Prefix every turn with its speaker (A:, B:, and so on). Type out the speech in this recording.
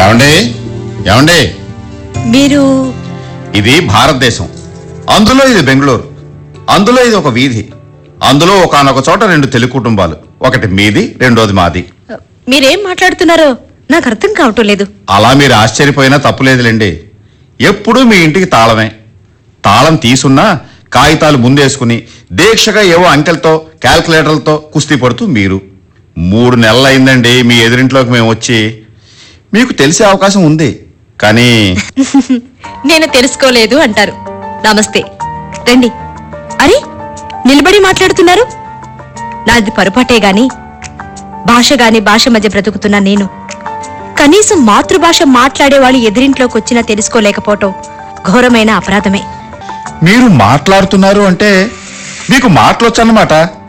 A: ఏమండి ఏమండి
B: మీరు
A: ఇది భారతదేశం అందులో ఇది బెంగళూరు అందులో ఇది ఒక వీధి అందులో ఒకనొక చోట రెండు తెలుగు కుటుంబాలు ఒకటి మీది రెండోది మాది
B: మీరేం మాట్లాడుతున్నారో నాకు అర్థం కావటం లేదు
A: అలా మీరు ఆశ్చర్యపోయినా తప్పులేదులేండి ఎప్పుడూ మీ ఇంటికి తాళమే తాళం తీసున్నా కాగితాలు ముందేసుకుని దీక్షగా ఏవో అంకెలతో క్యాల్కులేటర్లతో కుస్తీ పడుతూ మీరు మూడు నెలలైందండి మీ ఎదురింట్లోకి మేము వచ్చి మీకు తెలిసే అవకాశం ఉంది కానీ
B: నేను తెలుసుకోలేదు అంటారు నమస్తే రండి అరే నిలబడి మాట్లాడుతున్నారు నాది పొరపాటే గాని భాష గాని భాష మధ్య బ్రతుకుతున్నా నేను కనీసం మాతృభాష మాట్లాడే వాళ్ళు ఎదిరింట్లోకి వచ్చినా తెలుసుకోలేకపోవటం ఘోరమైన అపరాధమే
A: మీరు మాట్లాడుతున్నారు అంటే మీకు మాటలొచ్చన్నమాట